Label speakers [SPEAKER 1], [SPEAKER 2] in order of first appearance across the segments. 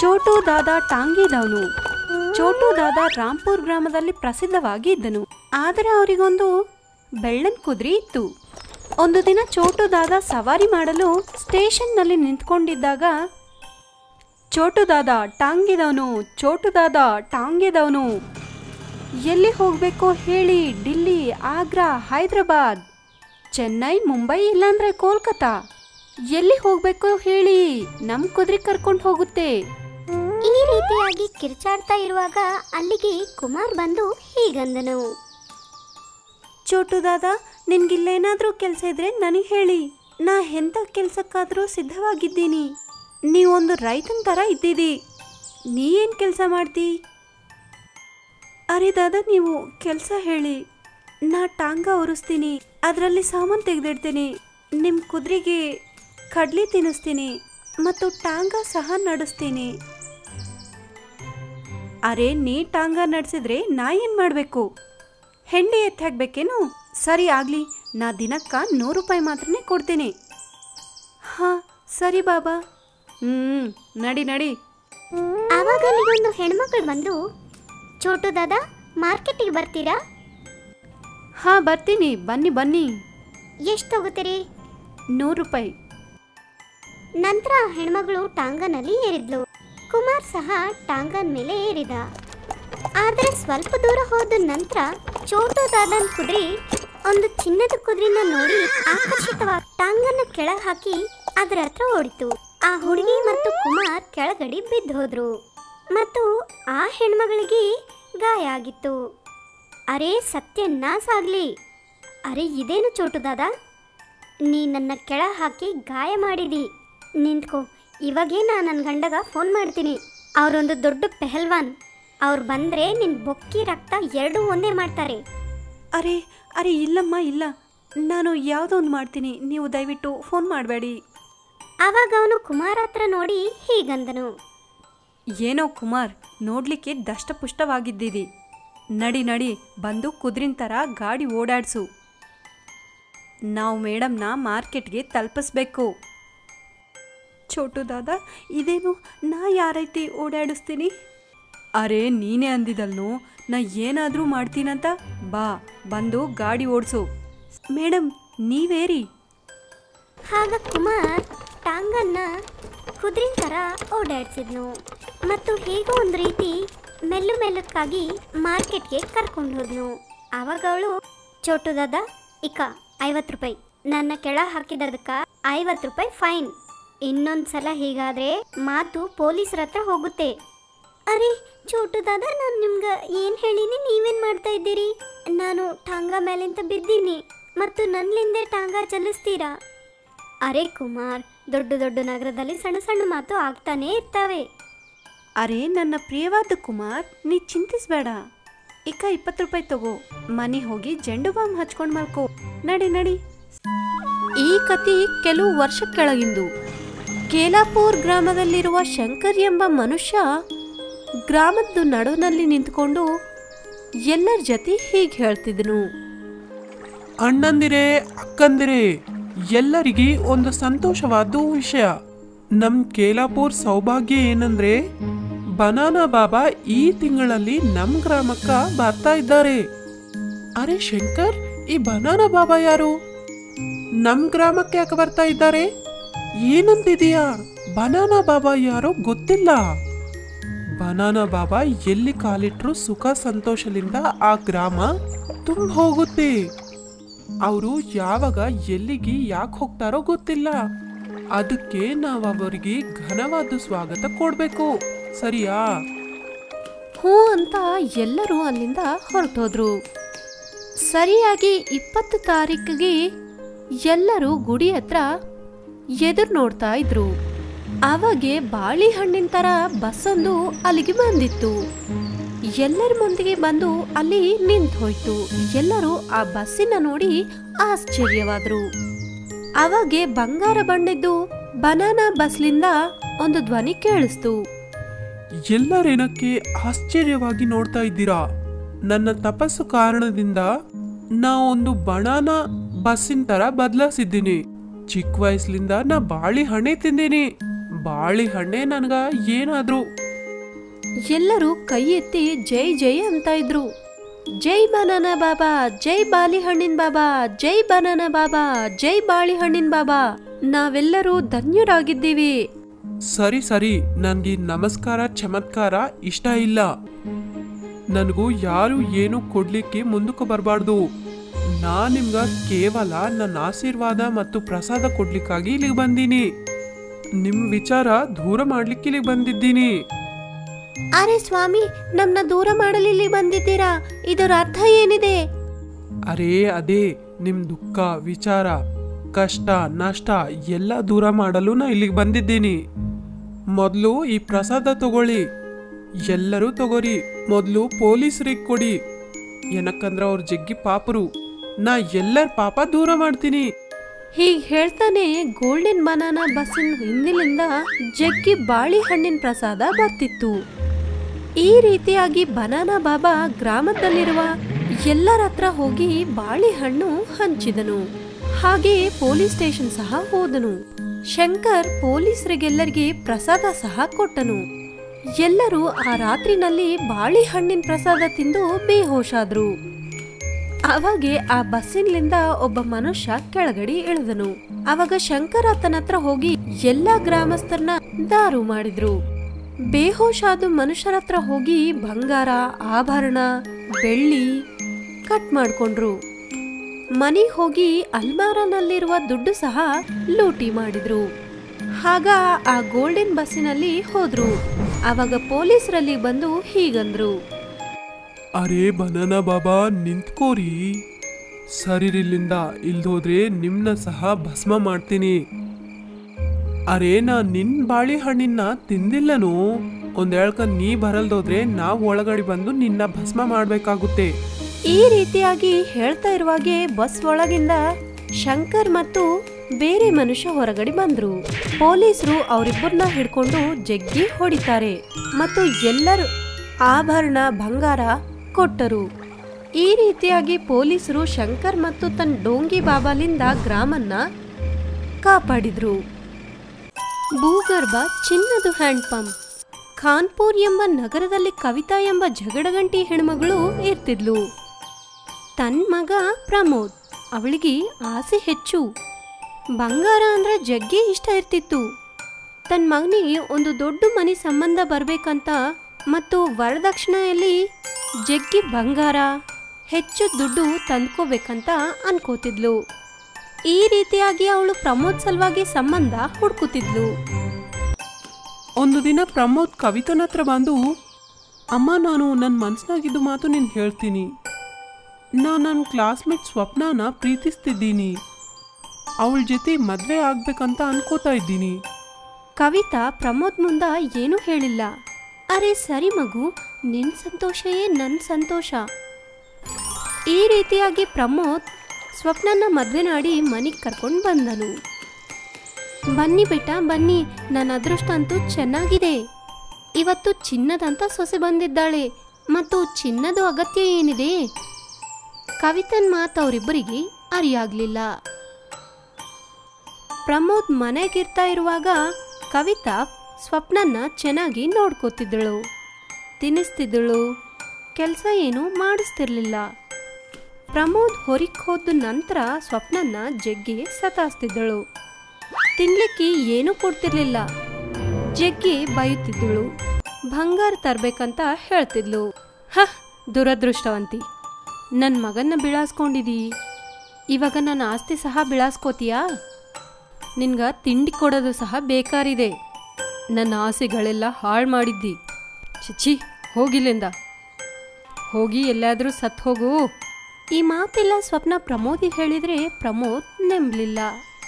[SPEAKER 1] ಚೋಟು ದಾದ ಟಾಂಗಿದವನು ಚೋಟು ದಾದ ರಾಂಪುರ್ ಗ್ರಾಮದಲ್ಲಿ ಪ್ರಸಿದ್ಧವಾಗಿ ಇದ್ದನು ಆದರೆ ಅವರಿಗೊಂದು ಬೆಳ್ಳನ್ ಕುದುರೆ ಇತ್ತು ಒಂದು ದಿನ ಚೋಟು ದಾದ ಸವಾರಿ ಮಾಡಲು ಸ್ಟೇಷನ್ನಲ್ಲಿ ನಿಂತ್ಕೊಂಡಿದ್ದಾಗ ಚೋಟು ದಾದ ಟಾಂಗಿದವನು ಚೋಟು ದಾದ ಟಾಂಗಿದವನು ಎಲ್ಲಿ ಹೋಗಬೇಕೋ ಹೇಳಿ ಡಿಲ್ಲಿ ಆಗ್ರಾ ಹೈದರಾಬಾದ್ ಚೆನ್ನೈ ಮುಂಬೈ ಇಲ್ಲಾಂದ್ರೆ ಕೋಲ್ಕತಾ ಎಲ್ಲಿ ಹೋಗ್ಬೇಕೋ ಹೇಳಿ ನಮ್ ಕುದುರೆ ಕರ್ಕೊಂಡು ಹೋಗುತ್ತೆ
[SPEAKER 2] ಈ ರೀತಿಯಾಗಿ ಕಿರ್ಚಾಡ್ತಾ ಇರುವಾಗ ಅಲ್ಲಿಗೆ ಕುಮಾರ್ ಬಂದು ಹೀಗಂದನು
[SPEAKER 1] ಚೋಟು ದಾದ ನಿನ್ಗಿಲ್ಲೇನಾದ್ರೂ ಕೆಲಸ ಇದ್ರೆ ನನಗೆ ಹೇಳಿ ನಾ ಎಂಥ ಕೆಲಸಕ್ಕಾದ್ರೂ ಸಿದ್ಧವಾಗಿದ್ದೀನಿ ನೀವೊಂದು ರೈತನ ಥರ ಇದ್ದೀರಿ ನೀ ಏನು ಕೆಲಸ ಮಾಡ್ತಿ ಅರೆ ದಾದ ನೀವು ಕೆಲಸ ಹೇಳಿ ನಾ ಟಾಂಗ ಒರೆಸ್ತೀನಿ ಅದರಲ್ಲಿ ಸಾಮಾನು ತೆಗೆದಿಡ್ತೀನಿ ನಿಮ್ಮ ಕುದುರೆಗೆ ಕಡ್ಲಿ ತಿನ್ನಿಸ್ತೀನಿ ಮತ್ತು ಟಾಂಗ ಸಹ ನಡೆಸ್ತೀನಿ ಅರೆ ನೀ ಟಾಂಗ ನಡೆಸಿದ್ರೆ ನಾ ಏನು ಮಾಡಬೇಕು ಹೆಂಡಿ ಎತ್ತಿ ಹಾಕ್ಬೇಕೇನು ಸರಿ ಆಗಲಿ ನಾ ದಿನಕ್ಕ ನೂರು ರೂಪಾಯಿ ಮಾತ್ರನೇ ಕೊಡ್ತೀನಿ ಹಾಂ ಸರಿ ಬಾಬಾ ಹ್ಞೂ ನಡಿ ನಡಿ
[SPEAKER 2] ಆವಾಗ ಅಲ್ಲಿಗೊಂದು ಹೆಣ್ಮಕ್ಳು ಬಂದು ಚೋಟು ದಾದಾ ಮಾರ್ಕೆಟಿಗೆ ಬರ್ತೀರಾ
[SPEAKER 1] ಹಾಂ ಬರ್ತೀನಿ ಬನ್ನಿ ಬನ್ನಿ
[SPEAKER 2] ಎಷ್ಟು ತಗೋತೀರಿ
[SPEAKER 1] ನೂರು ರೂಪಾಯಿ
[SPEAKER 2] ನಂತರ ಆ ಹೆಣ್ಮಗಳು ಟಾಂಗನಲ್ಲಿ ಏರಿದ್ಲು ಕುಮಾರ್ ಸಹ ಟಾಂಗನ್ ಮೇಲೆ ಏರಿದ ಆದರೆ ಸ್ವಲ್ಪ ದೂರ ಹೋದ ನಂತರ ಚೋಟು ದಾದನ್ ಕುದುರೆ ಒಂದು ಚಿನ್ನದ ಕುದುರೆನ ನೋಡಿ ಆಕರ್ಷಿತವಾಗಿ ಟಾಂಗನ್ನ ಕೆಳಗೆ ಹಾಕಿ ಅದರ ಹತ್ರ ಓಡಿತು ಆ ಹುಡುಗಿ ಮತ್ತು ಕುಮಾರ್ ಕೆಳಗಡೆ ಬಿದ್ದು ಹೋದ್ರು ಮತ್ತು ಆ ಹೆಣ್ಮಗಳಿಗೆ ಗಾಯ ಆಗಿತ್ತು ಅರೆ ಸತ್ಯನಾಶ ಆಗ್ಲಿ ಅರೆ ಇದೇನು ಚೋಟು ದಾದಾ ನೀ ನನ್ನ ಕೆಳ ಹಾಕಿ ಗಾಯ ಮಾಡಿದಿ ನಿಂತ್ಕೋ ಇವಾಗೇ ನಾ ನನ್ನ ಗಂಡಗ ಫೋನ್ ಮಾಡ್ತೀನಿ ಅವರೊಂದು ದೊಡ್ಡ ಪೆಹಲ್ವಾನ್ ಅವ್ರು ಬಂದರೆ ನಿನ್ನ ಬೊಕ್ಕಿ ರಕ್ತ ಎರಡೂ ಒಂದೇ ಮಾಡ್ತಾರೆ
[SPEAKER 1] ಅರೆ ಅರೆ ಇಲ್ಲಮ್ಮ ಇಲ್ಲ ನಾನು ಯಾವುದೋ ಒಂದು ಮಾಡ್ತೀನಿ ನೀವು ದಯವಿಟ್ಟು ಫೋನ್ ಮಾಡಬೇಡಿ
[SPEAKER 2] ಆವಾಗ ಅವನು ಕುಮಾರ ಹತ್ರ ನೋಡಿ ಹೀಗಂದನು
[SPEAKER 1] ಏನೋ ಕುಮಾರ್ ನೋಡ್ಲಿಕ್ಕೆ ದಷ್ಟಪುಷ್ಟವಾಗಿದ್ದೀರಿ ನಡಿ ನಡಿ ಬಂದು ಕುದ್ರಿನ ಥರ ಗಾಡಿ ಓಡಾಡ್ಸು ನಾವು ಮೇಡಮ್ನ ಮಾರ್ಕೆಟ್ಗೆ ತಲುಪಿಸ್ಬೇಕು ಚೋಟು ದಾದ ಇದೇನು ನಾ ಯಾರೈತಿ ಓಡಾಡಿಸ್ತೀನಿ ಅರೆ ನೀನೇ ಅಂದಿದಲ್ನು ನಾ ಏನಾದರೂ ಮಾಡ್ತೀನಂತ ಬಾ ಬಂದು ಗಾಡಿ ಓಡಿಸು ಮೇಡಮ್ ನೀವೇರಿ
[SPEAKER 2] ಆಗ ಕುಮಾರ್ ಟಾಂಗನ್ನ ಕುದುರೆ ಥರ ಓಡಾಡ್ಸಿದ್ನು ಮತ್ತು ಹೇಗೋ ಒಂದು ರೀತಿ ಮೆಲ್ಲು ಮೆಲ್ಲಕ್ಕಾಗಿ ಮಾರ್ಕೆಟ್ಗೆ ಕರ್ಕೊಂಡು ಹೋದ್ನು ಆವಾಗ ಅವಳು ಚೋಟು ದಾದ ಇಕ ಐವತ್ತು ರೂಪಾಯಿ ನನ್ನ ಕೆಳ ಹಾಕಿದದಕ್ಕ ಐವತ್ತು ರೂಪಾಯಿ ಫೈನ್ ಇನ್ನೊಂದು ಸಲ ಹೀಗಾದ್ರೆ ಮಾತು ಪೊಲೀಸರ ಹತ್ರ ಹೋಗುತ್ತೆ ಅರೆ ಚೋಟು ದಾದ ನಾನು ನಿಮ್ಗೆ ಏನು ಹೇಳಿನಿ ನೀವೇನು ಮಾಡ್ತಾ ಇದ್ದೀರಿ ನಾನು ಟಾಂಗ ಮೇಲಿಂದ ಬಿದ್ದೀನಿ ಮತ್ತು ನನ್ನಿಂದೆ ಟಾಂಗ ಚಲಿಸ್ತೀರಾ ಅರೆ ಕುಮಾರ್ ದೊಡ್ಡ ದೊಡ್ಡ ನಗರದಲ್ಲಿ ಸಣ್ಣ ಸಣ್ಣ ಮಾತು ಆಗ್ತಾನೇ ಇರ್ತವೆ
[SPEAKER 1] ಅರೆ ನನ್ನ ಪ್ರಿಯವಾದ ಕುಮಾರ್ ನೀ ಚಿಂತಿಸ್ಬೇಡ ಇಕ ಇಪ್ಪತ್ತು ರೂಪಾಯಿ ತಗೋ ಮನೆ ಹೋಗಿ ಜೆಂಡು ಬಾಂಬ್ ಹಚ್ಕೊಂಡ್ ಮಲ್ಕೋ ನಡಿ ನಡಿ ಈ ಕತಿ ಕೆಲವು ವರ್ಷ ಕೆಳಗಿಂದು ಕೇಲಾಪುರ್ ಗ್ರಾಮದಲ್ಲಿರುವ ಶಂಕರ್ ಎಂಬ ಮನುಷ್ಯ ಗ್ರಾಮದ ನಡುವಿನಲ್ಲಿ ನಿಂತ್ಕೊಂಡು ಎಲ್ಲರ ಜೊತೆ ಹೀಗೆ ಹೇಳ್ತಿದ್ನು
[SPEAKER 3] ಅಣ್ಣಂದಿರೇ ಅಕ್ಕಂದಿರೇ ಎಲ್ಲರಿಗೆ ಒಂದು ಸಂತೋಷವಾದ ವಿಷಯ ನಮ್ ಕೇಲಾಪುರ್ ಸೌಭಾಗ್ಯ ಏನಂದ್ರೆ ಬನಾನಾ ಬಾಬಾ ಈ ತಿಂಗಳಲ್ಲಿ ನಮ್ ಗ್ರಾಮಕ್ಕ ಬರ್ತಾ ಇದ್ದಾರೆ ಅರೆ ಶಂಕರ್ ಈ ಬನಾನಾ ಬಾಬಾ ಯಾರು ನಮ್ ಗ್ರಾಮಕ್ಕೆ ಯಾಕೆ ಬರ್ತಾ ಇದ್ದಾರೆ ಏನಂತಿದೀಯಾ ಬನಾನಾ ಬಾಬಾ ಯಾರೋ ಗೊತ್ತಿಲ್ಲ ಬನಾನಾ ಬಾಬಾ ಎಲ್ಲಿ ಕಾಲಿಟ್ರು ಸುಖ ಸಂತೋಷದಿಂದ ಆ ಗ್ರಾಮ ತುಂಬ ಹೋಗುತ್ತೆ ಅವರು ಯಾವಾಗ ಎಲ್ಲಿಗೆ ಯಾಕೆ ಹೋಗ್ತಾರೋ ಗೊತ್ತಿಲ್ಲ ಅದಕ್ಕೆ ನಾವು ಅವರಿಗೆ ಘನವಾದ ಸ್ವಾಗತ ಕೊಡ್ಬೇಕು ಸರಿಯಾ
[SPEAKER 1] ಹ್ಞೂ ಅಂತ ಎಲ್ಲರೂ ಅಲ್ಲಿಂದ ಹೊರಟೋದ್ರು ಸರಿಯಾಗಿ ಇಪ್ಪತ್ತು ತಾರೀಕಿಗೆ ಎಲ್ಲರೂ ಗುಡಿ ಹತ್ರ ಎದುರು ನೋಡ್ತಾ ಇದ್ರು ಅವಾಗೆ ಬಾಳೆಹಣ್ಣಿನ ಥರ ಬಸ್ಸೊಂದು ಅಲ್ಲಿಗೆ ಬಂದಿತ್ತು ಎಲ್ಲರ ಮುಂದಿಗೆ ಬಂದು ಅಲ್ಲಿ ನಿಂತು ಹೋಯ್ತು ಎಲ್ಲರೂ ಆ ಬಸ್ಸಿನ ನೋಡಿ ಆಶ್ಚರ್ಯವಾದ್ರು ಅವಾಗೆ ಬಂಗಾರ ಬಣ್ಣದ್ದು ಬನಾನಾ ಬಸ್ಲಿಂದ ಒಂದು ಧ್ವನಿ ಕೇಳಿಸ್ತು
[SPEAKER 3] ಎಲ್ಲರೇನಕ್ಕೆ ಆಶ್ಚರ್ಯವಾಗಿ ನೋಡ್ತಾ ಇದ್ದೀರಾ ನನ್ನ ತಪಸ್ಸು ಕಾರಣದಿಂದ ನಾ ಒಂದು ಬಣಾನ ಬಸ್ಸಿನ ತರ ಬದಲಾಯಿಸಿದ್ದೀನಿ ಚಿಕ್ಕ ವಯಸ್ಸಿನಿಂದ ನಾ ಬಾಳೆಹಣ್ಣೆ ತಿಂದೀನಿ ಬಾಳೆಹಣ್ಣೆ ನನ್ಗ ಏನಾದ್ರು
[SPEAKER 1] ಎಲ್ಲರೂ ಕೈ ಎತ್ತಿ ಜೈ ಜೈ ಅಂತ ಇದ್ರು ಜೈ ಬನಾನ ಬಾಬಾ ಜೈ ಬಾಲಿಹಣ್ಣಿನ ಬಾಬಾ ಜೈ ಬನಾನ ಬಾಬಾ ಜೈ ಬಾಳಿಹಣ್ಣಿನ ಬಾಬಾ ನಾವೆಲ್ಲರೂ ಧನ್ಯರಾಗಿದ್ದೀವಿ
[SPEAKER 3] ಸರಿ ಸರಿ ನನ್ಗೆ ಈ ನಮಸ್ಕಾರ ಚಮತ್ಕಾರ ಇಷ್ಟ ಇಲ್ಲ ನನಗೂ ಯಾರು ಏನು ಕೊಡ್ಲಿಕ್ಕೆ ಮುಂದಕ್ಕೆ ಬರಬಾರ್ದು ನಾ ನಿಮ್ಗ ಕೇವಲ ನನ್ನ ಆಶೀರ್ವಾದ ಮತ್ತು ಪ್ರಸಾದ ಕೊಡ್ಲಿಕ್ಕಾಗಿ ಇಲ್ಲಿಗೆ ಬಂದೀನಿ ನಿಮ್ ವಿಚಾರ ದೂರ ಮಾಡ್ಲಿಕ್ಕೆ ಇಲ್ಲಿಗೆ ಬಂದಿದ್ದೀನಿ
[SPEAKER 1] ಅರೆ ಸ್ವಾಮಿ ನಮ್ನ ದೂರ ಮಾಡಲು ಇಲ್ಲಿ ಬಂದಿದ್ದೀರಾ ಇದರ ಅರ್ಥ ಏನಿದೆ
[SPEAKER 3] ಅರೇ ಅದೇ ನಿಮ್ ದುಃಖ ವಿಚಾರ ಕಷ್ಟ ನಷ್ಟ ಎಲ್ಲ ದೂರ ಮಾಡಲು ನಾ ಇಲ್ಲಿಗೆ ಬಂದಿದ್ದೀನಿ ಮೊದಲು ಈ ಪ್ರಸಾದ ತಗೊಳ್ಳಿ ಎಲ್ಲರೂ ತಗೋರಿ ಮೊದಲು ಪೊಲೀಸರಿಗೆ ಕೊಡಿ ಏನಕ್ಕಂದ್ರ ಅವ್ರ ಜಗ್ಗಿ ಪಾಪರು ನಾ ಎಲ್ಲರ ಪಾಪ ದೂರ ಮಾಡ್ತೀನಿ
[SPEAKER 1] ಹೀಗ್ ಹೇಳ್ತಾನೆ ಗೋಲ್ಡನ್ ಬನಾನಾ ಬಸ್ಸಿನ ಹಿಂದಿಲಿಂದ ಜಗ್ಗಿ ಬಾಳಿಹಣ್ಣಿನ ಪ್ರಸಾದ ಬರ್ತಿತ್ತು ಈ ರೀತಿಯಾಗಿ ಬನಾನಾ ಬಾಬಾ ಗ್ರಾಮದಲ್ಲಿರುವ ಎಲ್ಲರ ಹತ್ರ ಹೋಗಿ ಬಾಳೆಹಣ್ಣು ಹಂಚಿದನು ಹಾಗೆ ಪೊಲೀಸ್ ಸ್ಟೇಷನ್ ಸಹ ಹೋದನು ಶಂಕರ್ ಪೊಲೀಸರಿಗೆಲ್ಲರಿಗೆ ಪ್ರಸಾದ ಸಹ ಕೊಟ್ಟನು ಎಲ್ಲರೂ ಆ ರಾತ್ರಿನಲ್ಲಿ ಬಾಳೆಹಣ್ಣಿನ ಪ್ರಸಾದ ತಿಂದು ಬೇಹೋಶಾದ್ರು ಅವಾಗೆ ಆ ಬಸ್ಸಿನಿಂದ ಒಬ್ಬ ಮನುಷ್ಯ ಕೆಳಗಡೆ ಇಳಿದನು ಅವಾಗ ಶಂಕರ್ ಆತನ ಹತ್ರ ಹೋಗಿ ಎಲ್ಲಾ ಗ್ರಾಮಸ್ಥರನ್ನ ದಾರು ಮಾಡಿದ್ರು ಬೇಹೋಶಾದ ಮನುಷ್ಯರ ಹತ್ರ ಹೋಗಿ ಬಂಗಾರ ಆಭರಣ ಬೆಳ್ಳಿ ಕಟ್ ಮಾಡ್ಕೊಂಡ್ರು ಮನೆಗೆ ಹೋಗಿ ಅಲ್ಮಾರನಲ್ಲಿರುವ ದುಡ್ಡು ಸಹ ಲೂಟಿ ಮಾಡಿದ್ರು ಆಗ ಆ ಗೋಲ್ಡನ್ ಬಸ್ಸಿನಲ್ಲಿ ಹೋದ್ರು ಅವಾಗ ಪೊಲೀಸರಲ್ಲಿ ಬಂದು ಹೀಗಂದ್ರು
[SPEAKER 3] ಅರೇ ಬನಾನ ಬಾಬಾ ನಿಂತ್ಕೋರಿ ಸರಿರಿಲ್ಲಿಂದ ಇಲ್ದೋದ್ರೆ ನಿಮ್ನ ಸಹ ಭಸ್ಮ ಮಾಡ್ತೀನಿ ಅರೇ ನಾ ನಿನ್ ಬಾಳೆಹಣ್ಣಿನ ತಿಂದಿಲ್ಲನು ಒಂದ್ ಹೇಳ್ಕ ನೀ ಬರಲ್ದೋದ್ರೆ ನಾವು ಒಳಗಡೆ ಬಂದು ನಿನ್ನ ಭಸ್ಮ ಮಾಡ್ಬೇಕಾಗುತ್ತೆ
[SPEAKER 1] ಈ ರೀತಿಯಾಗಿ ಹೇಳ್ತಾ ಇರುವಾಗೆ ಬಸ್ ಒಳಗಿಂದ ಶಂಕರ್ ಮತ್ತು ಬೇರೆ ಮನುಷ್ಯ ಹೊರಗಡೆ ಬಂದ್ರು ಪೊಲೀಸರು ಅವರಿಬ್ಬರನ್ನ ಹಿಡ್ಕೊಂಡು ಜಗ್ಗಿ ಹೊಡಿತಾರೆ ಮತ್ತು ಎಲ್ಲರೂ ಆಭರಣ ಬಂಗಾರ ಕೊಟ್ಟರು ಈ ರೀತಿಯಾಗಿ ಪೊಲೀಸರು ಶಂಕರ್ ಮತ್ತು ತನ್ನ ಡೋಂಗಿ ಬಾಬಾಲಿಂದ ಗ್ರಾಮನ್ನ ಕಾಪಾಡಿದ್ರು ಭೂಗರ್ಭ ಚಿನ್ನದು ಹ್ಯಾಂಡ್ ಪಂಪ್ ಖಾನ್ಪುರ್ ಎಂಬ ನಗರದಲ್ಲಿ ಕವಿತಾ ಎಂಬ ಜಗಡಗಂಟಿ ಹೆಣ್ಮಗಳು ಇರ್ತಿದ್ಲು ತನ್ನ ಮಗ ಪ್ರಮೋದ್ ಅವಳಿಗೆ ಆಸೆ ಹೆಚ್ಚು ಬಂಗಾರ ಅಂದ್ರೆ ಜಗ್ಗಿ ಇಷ್ಟ ಇರ್ತಿತ್ತು ತನ್ನ ಮಗನಿಗೆ ಒಂದು ದೊಡ್ಡ ಮನೆ ಸಂಬಂಧ ಬರ್ಬೇಕಂತ ಮತ್ತು ವರದಕ್ಷಿಣೆಯಲ್ಲಿ ಜಗ್ಗಿ ಬಂಗಾರ ಹೆಚ್ಚು ದುಡ್ಡು ತಂದ್ಕೋಬೇಕಂತ ಅನ್ಕೋತಿದ್ಲು ಈ ರೀತಿಯಾಗಿ ಅವಳು ಪ್ರಮೋದ್ ಸಲುವಾಗಿ ಸಂಬಂಧ ಹುಡ್ಕುತ್ತಿದ್ಲು
[SPEAKER 3] ಒಂದು ದಿನ ಪ್ರಮೋದ್ ಕವಿತನ ಹತ್ರ ಬಂದು ಅಮ್ಮ ನಾನು ನನ್ನ ಮನ್ಸ್ನಾಗಿದ್ದು ಮಾತು ನೀನು ಹೇಳ್ತೀನಿ ನಾ ನನ್ನ ಕ್ಲಾಸ್ಮೇಟ್ ಸ್ವಪ್ನಾನ ಪ್ರೀತಿಸ್ತಿದ್ದೀನಿ ಅವಳ ಜೊತೆ ಮದುವೆ ಆಗ್ಬೇಕಂತ ಅನ್ಕೋತಾ ಇದ್ದೀನಿ
[SPEAKER 1] ಕವಿತಾ ಪ್ರಮೋದ್ ಮುಂದ ಏನೂ ಹೇಳಿಲ್ಲ ಅರೆ ಸರಿ ಮಗು ನಿನ್ ಸಂತೋಷಯೇ ನನ್ನ ಸಂತೋಷ ಈ ರೀತಿಯಾಗಿ ಪ್ರಮೋದ್ ಸ್ವಪ್ನನ ಮದ್ವೆ ನಾಡಿ ಮನೆಗೆ ಕರ್ಕೊಂಡು ಬಂದನು ಬನ್ನಿ ಬೇಟ ಬನ್ನಿ ನನ್ನ ಅದೃಷ್ಟ ಅಂತೂ ಚೆನ್ನಾಗಿದೆ ಇವತ್ತು ಚಿನ್ನದಂತ ಸೊಸೆ ಬಂದಿದ್ದಾಳೆ ಮತ್ತು ಚಿನ್ನದ ಅಗತ್ಯ ಏನಿದೆ ಕವಿತನ್ ಮಾತು ಅವರಿಬ್ಬರಿಗೆ ಅರಿಯಾಗ್ಲಿಲ್ಲ ಪ್ರಮೋದ್ ಮನೆಗಿರ್ತಾ ಇರುವಾಗ ಕವಿತಾ ಸ್ವಪ್ನನ್ನ ಚೆನ್ನಾಗಿ ನೋಡ್ಕೋತಿದ್ದಳು ತಿನ್ನಿಸ್ತಿದ್ದಳು ಕೆಲಸ ಏನು ಮಾಡಿಸ್ತಿರ್ಲಿಲ್ಲ ಪ್ರಮೋದ್ ಹೊರಗೆ ಹೋದ ನಂತರ ಸ್ವಪ್ನನ್ನ ಜಗ್ಗಿ ಸತಾಸ್ತಿದ್ದಳು ತಿನ್ಲಿಕ್ಕೆ ಏನೂ ಕೊಡ್ತಿರ್ಲಿಲ್ಲ ಜಗ್ಗಿ ಬೈಯುತ್ತಿದ್ದಳು ಬಂಗಾರ ತರ್ಬೇಕಂತ ಹೇಳ್ತಿದ್ಲು ಹ ದುರದೃಷ್ಟವಂತಿ ನನ್ನ ಮಗನ್ನ ಬಿಳಾಸ್ಕೊಂಡಿದೀ ಇವಾಗ ನನ್ನ ಆಸ್ತಿ ಸಹ ಬಿಳಾಸ್ಕೋತೀಯಾ ನಿನ್ಗ ತಿಂಡಿ ಕೊಡೋದು ಸಹ ಬೇಕಾರಿದೆ ನನ್ನ ಆಸೆಗಳೆಲ್ಲ ಹಾಳು ಮಾಡಿದ್ದಿ ಚಿಚ್ಚಿ ಹೋಗಿಲ್ಲಿಂದ ಹೋಗಿ ಎಲ್ಲಾದರೂ ಸತ್ ಹೋಗು ಈ ಮಾತೆಲ್ಲ ಸ್ವಪ್ನ ಪ್ರಮೋದಿಗೆ ಹೇಳಿದ್ರೆ ಪ್ರಮೋದ್ ನೆಂಬ್ಲಿಲ್ಲ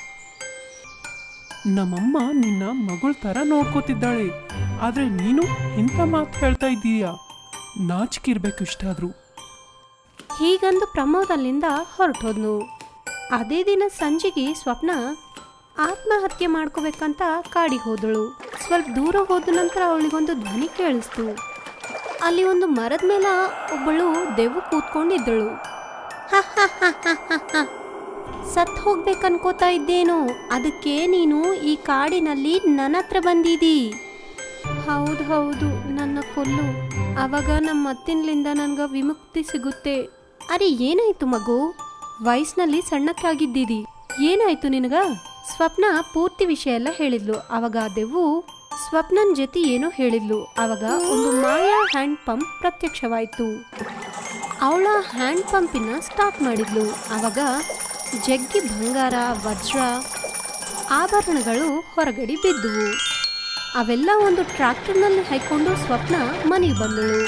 [SPEAKER 3] ನಮ್ಮಮ್ಮ ನಿನ್ನ ಮಗಳ ಥರ ನೋಡ್ಕೋತಿದ್ದಾಳೆ ಆದ್ರೆ ನೀನು ಇಂಥ ಮಾತು ಹೇಳ್ತಾ ಇದ್ದೀಯಾ ನಾಚಿಕಿರ್ಬೇಕು ಇಷ್ಟಾದ್ರೂ
[SPEAKER 1] ಹೀಗಂದು ಪ್ರಮೋದ್ ಅಲ್ಲಿಂದ ಹೊರಟೋದ್ನು ಅದೇ ದಿನ ಸಂಜೆಗೆ ಸ್ವಪ್ನ ಆತ್ಮಹತ್ಯೆ ಮಾಡ್ಕೋಬೇಕಂತ ಕಾಡಿಗೆ ಹೋದಳು ಸ್ವಲ್ಪ ದೂರ ಹೋದ ನಂತರ ಅವಳಿಗೊಂದು ಧ್ವನಿ ಕೇಳಿಸ್ತು ಅಲ್ಲಿ ಒಂದು ಮರದ ಮೇಲೆ ಒಬ್ಬಳು ದೆವ್ವ ಕೂತ್ಕೊಂಡಿದ್ದಳು ಸತ್ ಹೋಗ್ಬೇಕನ್ಕೋತಾ ಇದ್ದೇನೋ ಅದಕ್ಕೆ ನೀನು ಈ ಕಾಡಿನಲ್ಲಿ ನನ್ನ ಹತ್ರ ಬಂದಿದ್ದೀ ಹೌದು ಹೌದು ನನ್ನ ಕೊಲ್ಲು ಅವಾಗ ನಮ್ಮ ಅತ್ತಿನ್ಲಿಂದ ನನ್ಗೆ ವಿಮುಕ್ತಿ ಸಿಗುತ್ತೆ ಅರೆ ಏನಾಯ್ತು ಮಗು ವಯಸ್ಸಿನಲ್ಲಿ ಸಣ್ಣಕ್ಕಾಗಿದ್ದೀರಿ ಏನಾಯ್ತು ನಿನಗ ಸ್ವಪ್ನ ಪೂರ್ತಿ ವಿಷಯ ಎಲ್ಲ ಹೇಳಿದ್ಲು ಅವಾಗ ಆ ದೆವ್ವು ಸ್ವಪ್ನನ್ ಜೊತೆ ಏನೋ ಹೇಳಿದ್ಲು ಅವಾಗ ಒಂದು ಮಾಯಾ ಹ್ಯಾಂಡ್ ಪಂಪ್ ಪ್ರತ್ಯಕ್ಷವಾಯಿತು ಅವಳ ಹ್ಯಾಂಡ್ ಪಂಪಿನ ಸ್ಟಾರ್ಟ್ ಮಾಡಿದ್ಲು ಅವಾಗ ಜಗ್ಗಿ ಬಂಗಾರ ವಜ್ರ ಆಭರಣಗಳು ಹೊರಗಡೆ ಬಿದ್ದುವು ಅವೆಲ್ಲ ಒಂದು ಟ್ರ್ಯಾಕ್ಟರ್ನಲ್ಲಿ ಹಾಯ್ಕೊಂಡು ಸ್ವಪ್ನ ಮನೆಗೆ ಬಂದಳು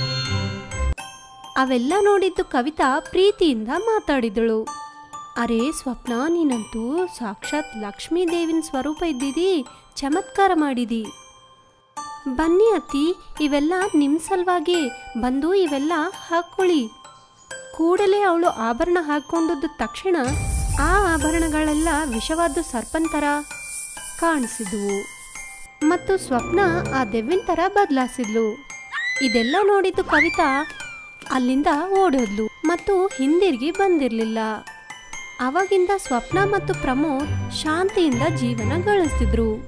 [SPEAKER 1] ಅವೆಲ್ಲ ನೋಡಿದ್ದು ಕವಿತಾ ಪ್ರೀತಿಯಿಂದ ಮಾತಾಡಿದಳು ಅರೆ ಸ್ವಪ್ನ ನೀನಂತೂ ಸಾಕ್ಷಾತ್ ಲಕ್ಷ್ಮೀ ದೇವಿನ ಸ್ವರೂಪ ಇದ್ದಿದಿ ಚಮತ್ಕಾರ ಮಾಡಿದಿ ಬನ್ನಿ ಅತ್ತಿ ಇವೆಲ್ಲ ನಿಮ್ಮ ಸಲುವಾಗಿ ಬಂದು ಇವೆಲ್ಲ ಹಾಕೊಳ್ಳಿ ಕೂಡಲೇ ಅವಳು ಆಭರಣ ಹಾಕೊಂಡದ್ದು ತಕ್ಷಣ ಆ ಆಭರಣಗಳೆಲ್ಲ ವಿಷವಾದ ಸರ್ಪನ್ ಥರ ಕಾಣಿಸಿದ್ವು ಮತ್ತು ಸ್ವಪ್ನ ಆ ದೆವ್ವಿನ ಥರ ಬದಲಾಯಿಸಿದ್ಲು ಇದೆಲ್ಲ ನೋಡಿದ್ದು ಕವಿತಾ ಅಲ್ಲಿಂದ ಓಡೋದ್ಲು ಮತ್ತು ಹಿಂದಿರುಗಿ ಬಂದಿರಲಿಲ್ಲ ಅವಾಗಿಂದ ಸ್ವಪ್ನ ಮತ್ತು ಪ್ರಮೋದ್ ಶಾಂತಿಯಿಂದ ಜೀವನ ಗಳಿಸ್ತಿದ್ರು